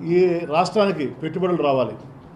ఈ రాష్ట్రానికి పెట్టుబడులు రావాలి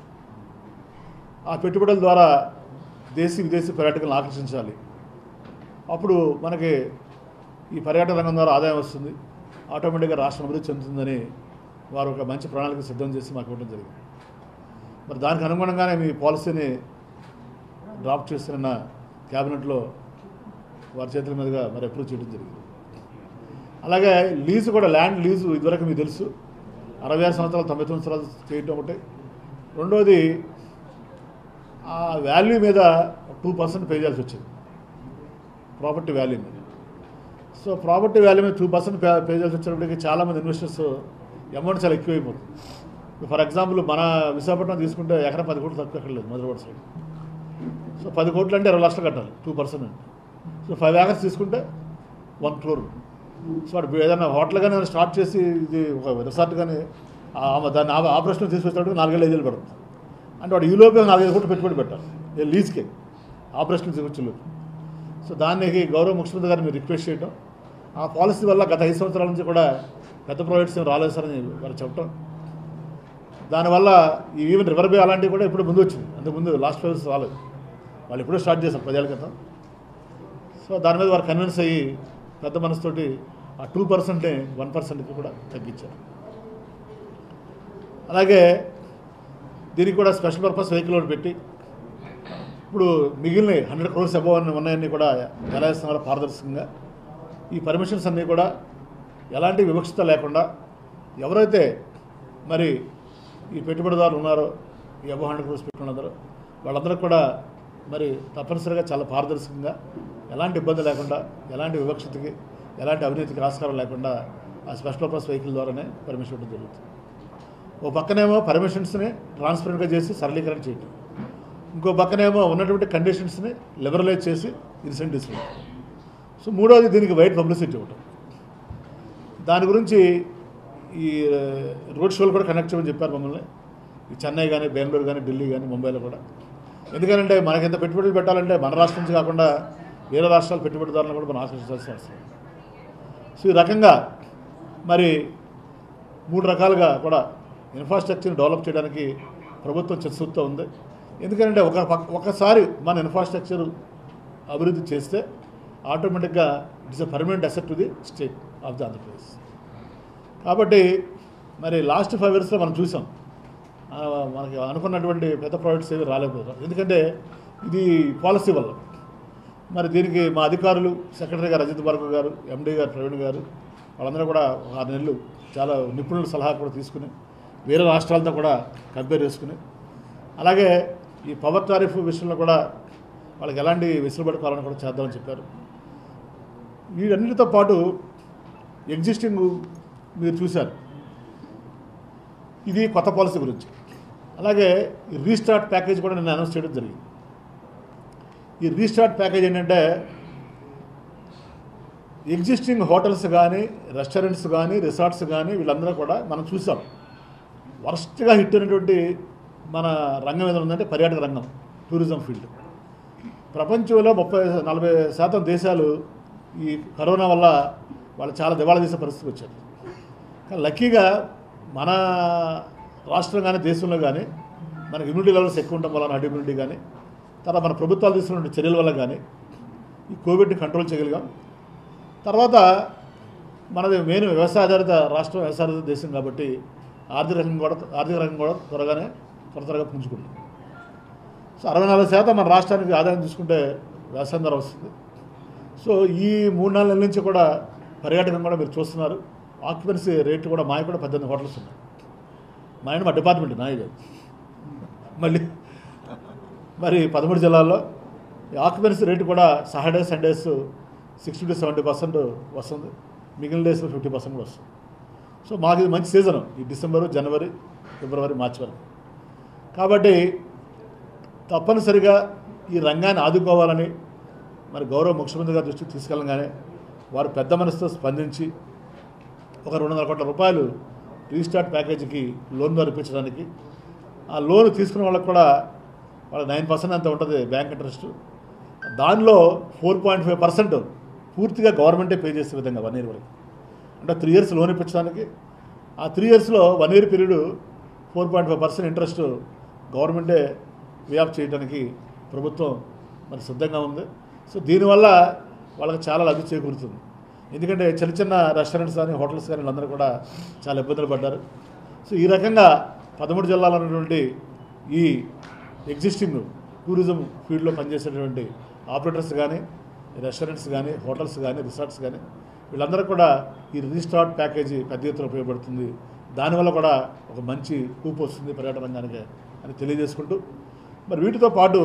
ఆ పెట్టుబడుల ద్వారా దేశీ విదేశీ పర్యాటకులను ఆకర్షించాలి అప్పుడు మనకి ఈ పర్యాటక రంగం ద్వారా ఆదాయం వస్తుంది ఆటోమేటిక్గా రాష్ట్రం అభివృద్ధి చెందుతుందని వారు ఒక మంచి ప్రణాళిక సిద్ధం చేసి మాకు ఇవ్వడం జరిగింది మరి దానికి అనుగుణంగానే మీ పాలసీని డ్రాఫ్ట్ చేస్తున్న క్యాబినెట్లో వారి చేతుల మీదుగా మరి అప్రూవ్ చేయడం జరిగింది అలాగే లీజు కూడా ల్యాండ్ లీజు ఇదివరకు మీకు తెలుసు అరవై ఆరు సంవత్సరాలు తొంభై తొమ్మిది సంవత్సరాలు చేయటం ఒకటి రెండోది ఆ వాల్యూ మీద టూ పర్సెంట్ పే చేయాల్సి వచ్చింది ప్రాపర్టీ వాల్యూ మీద సో ప్రాపర్టీ వాల్యూ మీద టూ పర్సెంట్ పే పే చేయాల్సి వచ్చినప్పటికీ చాలామంది ఇన్వెస్టర్స్ అమౌంట్ చాలా ఎక్కువైపోతుంది ఫర్ ఎగ్జాంపుల్ మన విశాఖపట్నం తీసుకుంటే ఎకరం పది కోట్లు తక్కువ ఎక్కడ లేదు మధురవాడ సైడ్ సో పది కోట్లు అంటే ఇరవై లక్షలు కట్టాలి టూ పర్సెంట్ అంటే సో ఫైవ్ ఏకర్స్ తీసుకుంటే వన్ క్రోర్ సో వాడు ఏదైనా హోటల్ కానీ ఏదైనా స్టార్ట్ చేసి ఇది ఒక రిసార్ట్ కానీ ఆ- దాన్ని ఆ- ఆపరేషన్ తీసుకొచ్చినప్పుడు నాలుగేళ్ళు ఐదేళ్ళు పడుతుంది అంటే వాడు ఈ లోపే నాలుగైదు కోట్లు పెట్టుబడి పెట్టాలి ఏ లీజ్కే ఆపరేషన్ తీసుకొచ్చే లోపు సో దానికి గౌరవ ముఖ్యమంత్రి గారిని మీరు రిక్వెస్ట్ చేయడం ఆ పాలసీ వల్ల గత ఐదు సంవత్సరాల నుంచి కూడా పెద్ద ప్రాజెక్ట్స్ ఏం రాలేదు సార్ అని వారు చెప్పడం దానివల్ల ఈ ఈవెన్ రివర్ బే అలాంటివి కూడా ఇప్పుడు ముందు వచ్చింది అంతకుముందు లాస్ట్ ఫైవ్ ఇయర్స్ రాలేదు వాళ్ళు ఎప్పుడో స్టార్ట్ చేశారు పదేళ్ల క్రితం సో దాని మీద వారు కన్విన్స్ అయ్యి పెద్ద మనసుతోటి ఆ టూ పర్సెంట్ని వన్ పర్సెంట్కి కూడా తగ్గించారు అలాగే దీనికి కూడా స్పెషల్ పర్పస్ వెహికల్ ఒకటి పెట్టి ఇప్పుడు మిగిలిన హండ్రెడ్ క్రోర్స్ అబౌవ్ అని ఉన్నాయన్నీ కూడా ఎలా ఇస్తున్నారు పారదర్శకంగా ఈ పర్మిషన్స్ అన్నీ కూడా ఎలాంటి వివక్షత లేకుండా ఎవరైతే మరి ఈ పెట్టుబడిదారులు ఉన్నారో ఈ అబౌవ్ హండ్రెడ్ క్రోర్స్ పెట్టుకున్నారో వాళ్ళందరూ కూడా మరి తప్పనిసరిగా చాలా పారదర్శకంగా ఎలాంటి ఇబ్బంది లేకుండా ఎలాంటి వివక్షతకి ఎలాంటి అవినీతికి ఆస్కారం లేకుండా ఆ స్పెషల్ పర్పస్ వెహికల్ ద్వారానే పర్మిషన్ ఇవ్వడం జరుగుతుంది ఓ పక్కనేమో పర్మిషన్స్ని ట్రాన్స్పరెంట్గా చేసి సరళీకరణ చేయటం ఇంకో పక్కనేమో ఉన్నటువంటి కండిషన్స్ని లిబరలైజ్ చేసి ఇన్సెంటివ్స్ ఇవ్వటం సో మూడోది దీనికి వైట్ పబ్లిసిటీ ఇవ్వటం దాని గురించి ఈ రోడ్ షోలు కూడా కనెక్ట్ చేయమని చెప్పారు మమ్మల్ని ఈ చెన్నై కానీ బెంగళూరు కానీ ఢిల్లీ కానీ ముంబైలో కూడా ఎందుకంటే మనకి ఎంత పెట్టుబడులు పెట్టాలంటే మన రాష్ట్రం నుంచి కాకుండా వేరే రాష్ట్రాల పెట్టుబడిదారులను కూడా మనం ఆకర్షించాల్సిన అవసరం సో ఈ రకంగా మరి మూడు రకాలుగా కూడా ఇన్ఫ్రాస్ట్రక్చర్ని డెవలప్ చేయడానికి ప్రభుత్వం చిత్తశుద్ధితో ఉంది ఎందుకంటే ఒక పక్క ఒకసారి మన ఇన్ఫ్రాస్ట్రక్చర్ అభివృద్ధి చేస్తే ఆటోమేటిక్గా it's a permanent asset to the state of the Andhra Pradesh కాబట్టి మరి లాస్ట్ ఫైవ్ ఇయర్స్లో మనం చూసాం ఆ, మనకి అనుకున్నటువంటి పెద్ద ప్రాజెక్ట్స్ ఏవి రాలేకపోయారు ఎందుకంటే ఇది పాలసీ వల్ల మరి దీనికి మా అధికారులు సెక్రటరీ గారు అజిత్ భార్గవ్ గారు ఎండీ గారు ప్రవీణ్ గారు వాళ్ళందరూ కూడా ఒక ఆరు నెలలు చాలా నిపుణుల సలహా కూడా తీసుకుని వేరే రాష్ట్రాలతో కూడా కంపేర్ చేసుకుని అలాగే ఈ పవర్ టారిఫ్ విషయంలో కూడా వాళ్ళకి ఎలాంటి వెసులుబాటు కావాలని కూడా చేద్దామని చెప్పారు వీటన్నిటితో పాటు ఎగ్జిస్టింగ్ మీరు చూశారు ఇది కొత్త పాలసీ గురించి అలాగే ఈ రీస్టార్ట్ ప్యాకేజ్ కూడా నేను అనౌన్స్ చేయడం జరిగింది ఈ రీస్టార్ట్ ప్యాకేజ్ ఏంటంటే ఎగ్జిస్టింగ్ హోటల్స్ కానీ రెస్టారెంట్స్ కానీ రిసార్ట్స్ కానీ వీళ్ళందరూ కూడా మనం చూసాం వరస్ట్గా హిట్ అయినటువంటి మన రంగం ఏదైనా ఉందంటే పర్యాటక రంగం టూరిజం ఫీల్డ్ ప్రపంచంలో ముప్పై నలభై శాతం దేశాలు ఈ కరోనా వల్ల వాళ్ళు చాలా దివాళా తీసే పరిస్థితికి వచ్చారు కానీ లక్కీగా మన రాష్ట్రం కానీ దేశంలో కానీ మనకి ఇమ్యూనిటీ లెవెల్స్ ఎక్కువ ఉండడం వల్ల హర్డ్ ఇమ్యూనిటీ కానీ తర్వాత మన ప్రభుత్వాలు తీసుకున్న చర్యల వల్ల కానీ ఈ కోవిడ్ని కంట్రోల్ చేయగలిగాం తర్వాత మనది మెయిన్ వ్యవసాయ ఆధారిత రాష్ట్రం వ్యవసాయ ఆధారిత దేశం కాబట్టి ఆర్థిక రంగం కూడా ఆర్థిక రంగం కూడా త్వరగానే త్వర త్వరగా పుంజుకుంది సో అరవై నాలుగు శాతం మన రాష్ట్రానికి ఆదాయం చూసుకుంటే వ్యవసాయం ద్వారా వస్తుంది సో ఈ మూడు నాలుగు నెలల నుంచి కూడా పర్యాటకం కూడా మీరు చూస్తున్నారు ఆక్యుపెన్సీ రేట్ కూడా మాయ కూడా పద్దెనిమిది హోటల్స్ ఉన్నాయి మా ఆయన మా డిపార్ట్మెంట్ నాయ కాదు మళ్ళీ మరి పదమూడు జిల్లాల్లో ఈ ఆక్యుపెన్సీ రేటు కూడా Saturday Sundays sixty to seventy percent వస్తుంది మిగిలిన డేస్లో ఫిఫ్టీ పర్సెంట్ కూడా వస్తుంది సో మాకు ఇది మంచి సీజన్ ఈ డిసెంబరు జనవరి ఫిబ్రవరి మార్చి వరకు కాబట్టి తప్పనిసరిగా ఈ రంగాన్ని ఆదుకోవాలని మరి గౌరవ ముఖ్యమంత్రి గారి దృష్టికి తీసుకెళ్ళగానే వారు పెద్ద మనసుతో స్పందించి ఒక రెండు వందల కోట్ల రూపాయలు రీస్టార్ట్ ప్యాకేజీకి లోన్ ద్వారా ఇప్పించడానికి ఆ లోన్ తీసుకున్న వాళ్ళకి కూడా వాళ్ళ నైన్ పర్సెంట్ అంత ఉంటుంది బ్యాంక్ ఇంట్రెస్ట్ దానిలో ఫోర్ పాయింట్ ఫైవ్ పర్సెంట్ పూర్తిగా గవర్నమెంటే పే చేసే విధంగా వన్ ఇయర్ వరకు అంటే త్రీ ఇయర్స్ లోన్ ఇప్పించడానికి ఆ త్రీ ఇయర్స్లో one year period four point five percent interest గవర్నమెంటే వే ఆఫ్ చేయడానికి ప్రభుత్వం మరి సిద్ధంగా ఉంది సో దీనివల్ల వాళ్ళకి చాలా లబ్ధి చేకూరుతుంది ఎందుకంటే చిన్న చిన్న రెస్టారెంట్స్ కానీ హోటల్స్ కానీ వీళ్ళందరూ కూడా చాలా ఇబ్బందులు పడ్డారు సో ఈ రకంగా పదమూడు జిల్లాలో ఉన్నటువంటి ఈ ఎగ్జిస్టింగ్ టూరిజం ఫీల్డ్లో పనిచేసేటువంటి ఆపరేటర్స్ కానీ రెస్టారెంట్స్ కానీ హోటల్స్ కానీ రిసార్ట్స్ కానీ వీళ్ళందరూ కూడా ఈ రీస్టార్ట్ ప్యాకేజీ పెద్ద ఎత్తున ఉపయోగపడుతుంది దానివల్ల కూడా ఒక మంచి ఊపు వస్తుంది పర్యాటక రంగానికి అని తెలియజేసుకుంటూ మరి వీటితో పాటు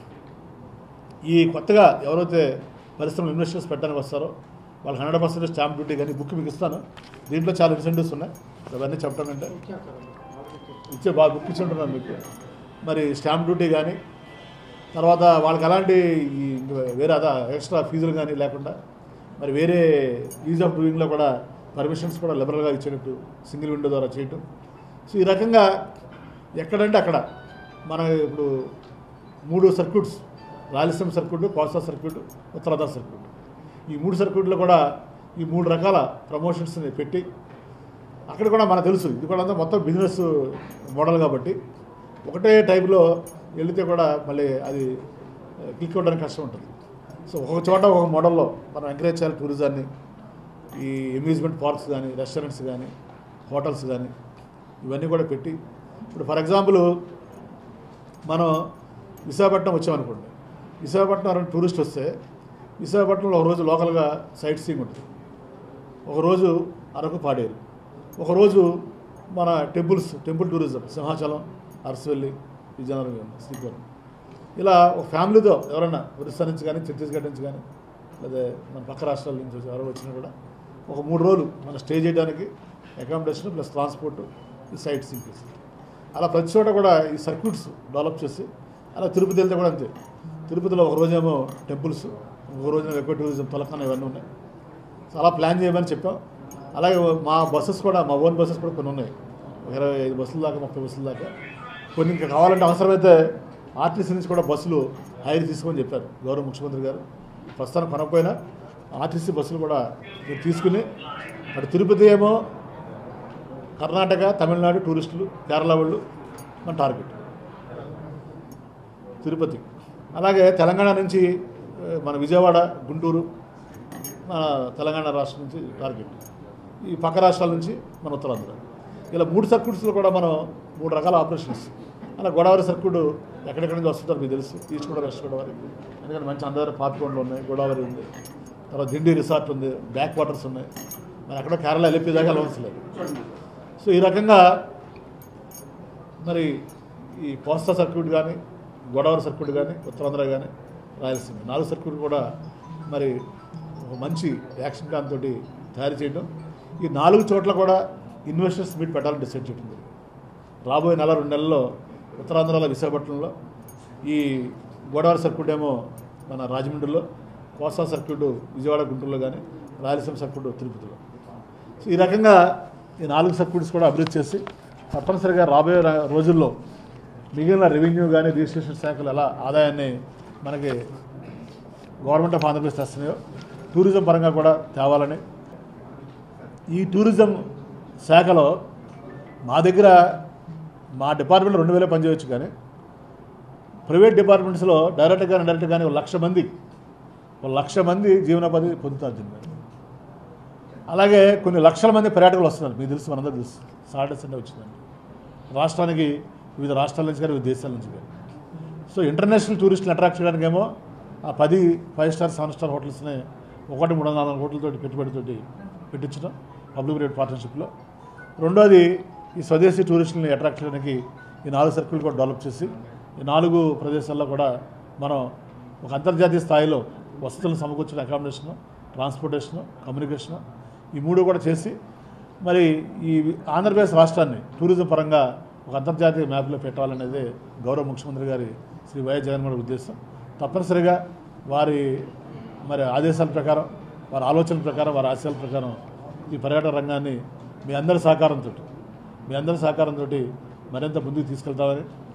ఈ కొత్తగా ఎవరైతే పరిశ్రమలు ఇన్వెస్టర్స్ పెట్టడానికి వస్తారో వాళ్ళకి హండ్రెడ్ పర్సెంట్ స్టాంప్ డ్యూటీ కానీ బుక్ మీకు ఇస్తాను దీంట్లో చాలా ఇన్సెంటివ్స్ ఉన్నాయి అవన్నీ చెప్పానంటే ఇచ్చే బాగా బుక్ ఇచ్చి ఉంటున్నాను మీకు మరి స్టాంప్ డ్యూటీ కానీ తర్వాత వాళ్ళకి ఎలాంటి ఈ వేరే అదా ఎక్స్ట్రా ఫీజులు కానీ లేకుండా మరి వేరే ఈజ్ ఆఫ్ డూయింగ్లో కూడా పర్మిషన్స్ కూడా లిబరల్గా ఇచ్చినట్టు సింగిల్ విండో ద్వారా చేయటం సో ఈ రకంగా ఎక్కడంటే అక్కడ మన ఇప్పుడు మూడు circuits Rayalaseema circuit Kostha circuit Uttarandhra circuit ఈ మూడు సర్క్యూట్లో కూడా ఈ మూడు రకాల ప్రమోషన్స్ని పెట్టి అక్కడ కూడా మనకు తెలుసు ఇది కూడా అంతా మొత్తం బిజినెస్ మోడల్ కాబట్టి ఒకటే టైంలో వెళితే కూడా మళ్ళీ అది క్లిక్ అవ్వడానికి కష్టం ఉంటుంది సో ఒక చోట ఒక మోడల్లో మనం ఎంకరేజ్ చేయాలి టూరిజాన్ని ఈ అమ్యూజ్మెంట్ పార్క్స్ కానీ రెస్టారెంట్స్ కానీ హోటల్స్ కానీ ఇవన్నీ కూడా పెట్టి ఇప్పుడు ఫర్ ఎగ్జాంపుల్ మనం విశాఖపట్నం వచ్చామనుకోండి విశాఖపట్నం ఎవరైనా టూరిస్ట్ వస్తే విశాఖపట్నంలో ఒక రోజు లోకల్గా సైట్ సీయింగ్ ఉంటుంది ఒకరోజు అరకు పాడేరు ఒకరోజు మన temples temple tourism Simhachalam Arasavalli Vizianagaram Srikakulam ఇలా ఒక ఫ్యామిలీతో ఎవరైనా ఒరిస్సా నుంచి కానీ ఛత్తీస్గఢ్ నుంచి కానీ లేదా మన పక్క రాష్ట్రాల నుంచి వచ్చి ఎవరు వచ్చినా కూడా ఒక మూడు రోజులు మనం స్టే చేయడానికి అకామిడేషన్ ప్లస్ ట్రాన్స్పోర్ట్ ఈ సైట్ సింగ్ అలా ప్రతి చోట కూడా ఈ సర్క్యూట్స్ డెవలప్ చేసి అలా తిరుపతి వెళ్తే కూడా అంతే తిరుపతిలో ఒక రోజేమో టెంపుల్స్ ఒక రోజున ఎక్కువ టూరిజం తొలకన ఇవన్నీ ఉన్నాయి సో అలా ప్లాన్ చేయమని చెప్పాం అలాగే మా బస్సెస్ కూడా మా ఓన్ బస్సెస్ కూడా కొన్ని ఉన్నాయి ఒక ఇరవై ఐదు బస్సుల దాకా ముప్పై బస్సుల దాకా కొన్ని ఇంకా కావాలంటే అవసరమైతే ఆర్టీసీ నుంచి కూడా బస్సులు హైర్ తీసుకోమని చెప్పారు గౌరవ ముఖ్యమంత్రి గారు ప్రస్తుతానికి కొనకపోయినా ఆర్టీసీ బస్సులు కూడా మీరు తీసుకుని అటు తిరుపతి ఏమో కర్ణాటక తమిళనాడు టూరిస్టులు కేరళ వాళ్ళు మన టార్గెట్ తిరుపతి అలాగే తెలంగాణ నుంచి ఆ, మన విజయవాడ గుంటూరు మన తెలంగాణ రాష్ట్రం నుంచి టార్గెట్ ఈ పక్క రాష్ట్రాల నుంచి మన ఉత్తరాంధ్ర ఇలా మూడు సర్క్యూట్స్లో కూడా మనం మూడు రకాల ఆపరేషన్స్ అలా గోదావరి సర్క్యూట్ ఎక్కడెక్కడి నుంచి వస్తుంటారు మీకు తెలుసు ఈస్ట్ గోదావరి వెస్ట్ గోదావరి ఎందుకంటే మంచి అందరి పాపికొండలు ఉన్నాయి గోదావరి ఉంది తర్వాత దిండి రిసార్ట్ ఉంది బ్యాక్ వాటర్స్ ఉన్నాయి మరి అక్కడ కేరళ వెళ్ళి దాకా వెళ్ళవలసి లేదు సో ఈ రకంగా మరి ఈ కోస్తా సర్క్యూట్ కానీ గోదావరి సర్క్యూట్ కానీ ఉత్తరాంధ్ర కానీ రాయలసీమ నాలుగు సర్క్యూట్ కూడా మరి ఒక మంచి యాక్షన్ ప్లాన్ తోటి తయారు చేయడం ఈ నాలుగు చోట్ల కూడా ఇన్వెస్టర్స్ మీట్ పెట్టాలని డిసైడ్ చేయడం జరిగింది. రాబోయే నెల రెండు నెలల్లో ఉత్తరాంధ్రలో విశాఖపట్నంలో ఈ గోదావరి సర్క్యూట్ ఏమో మన రాజమండ్రిలో కోస్తా సర్క్యూట్ విజయవాడ గుంటూరులో కానీ రాయలసీమ సర్క్యూట్ తిరుపతిలో సో ఈ రకంగా ఈ నాలుగు సర్క్యూట్స్ కూడా అభివృద్ధి చేసి తప్పనిసరిగా రాబోయే రా- రోజుల్లో మిగిలిన రెవెన్యూ కానీ రిజిస్ట్రేషన్ శాఖలు ఎలా ఆదాయాన్ని మనకి గవర్నమెంట్ ఆఫ్ ఆంధ్రప్రదేశ్ తెస్తున్నాయో టూరిజం పరంగా కూడా తేవాలని ఈ టూరిజం శాఖలో మా దగ్గర మా డిపార్ట్మెంట్లో రెండు వేలే పనిచేయవచ్చు కానీ ప్రైవేట్ డిపార్ట్మెంట్స్లో డైరెక్ట్ కానీ డైరెక్ట్ కానీ ఒక లక్ష మంది ఒక లక్ష మంది జీవనోపాధి పొందుతారు దీని మీద అలాగే కొన్ని లక్షల మంది పర్యాటకులు వస్తున్నారు మీకు తెలుసు మనందరూ తెలుసు సాటర్డే సండే వచ్చిందండి రాష్ట్రానికి వివిధ రాష్ట్రాల నుంచి కానీ వివిధ దేశాల నుంచి కానీ సో ఇంటర్నేషనల్ టూరిస్టులు అట్రాక్ట్ చేయడానికేమో ఆ పది ఫైవ్ స్టార్ సెవెన్ స్టార్ హోటల్స్ని ఒకటి మూడు వందల నాలుగు కోట్లతోటి పెట్టుబడితోటి పెట్టించడం పబ్లిక్ ప్రైవేట్ పార్ట్నర్షిప్లో రెండోది ఈ స్వదేశీ టూరిస్టులని అట్రాక్ట్ చేయడానికి ఈ నాలుగు సర్కిల్ కూడా డెవలప్ చేసి ఈ నాలుగు ప్రదేశాల్లో కూడా మనం ఒక అంతర్జాతీయ స్థాయిలో వసతులను సమకూర్చిన అకామిడేషను ట్రాన్స్పోర్టేషను కమ్యూనికేషను ఈ మూడు కూడా చేసి మరి ఈ ఆంధ్రప్రదేశ్ రాష్ట్రాన్ని టూరిజం పరంగా ఒక అంతర్జాతీయ మ్యాప్లో పెట్టాలనేది గౌరవ ముఖ్యమంత్రి గారి శ్రీ వైఎస్ జగన్మోహన్ రెడ్డి ఉద్దేశం తప్పనిసరిగా వారి మరి ఆదేశాల ప్రకారం వారి ఆలోచనల ప్రకారం వారి ఆశయాల ప్రకారం ఈ పర్యాటక రంగాన్ని మీ అందరి సహకారంతో మీ అందరి సహకారంతో మరింత ముందుకు తీసుకెళ్తామని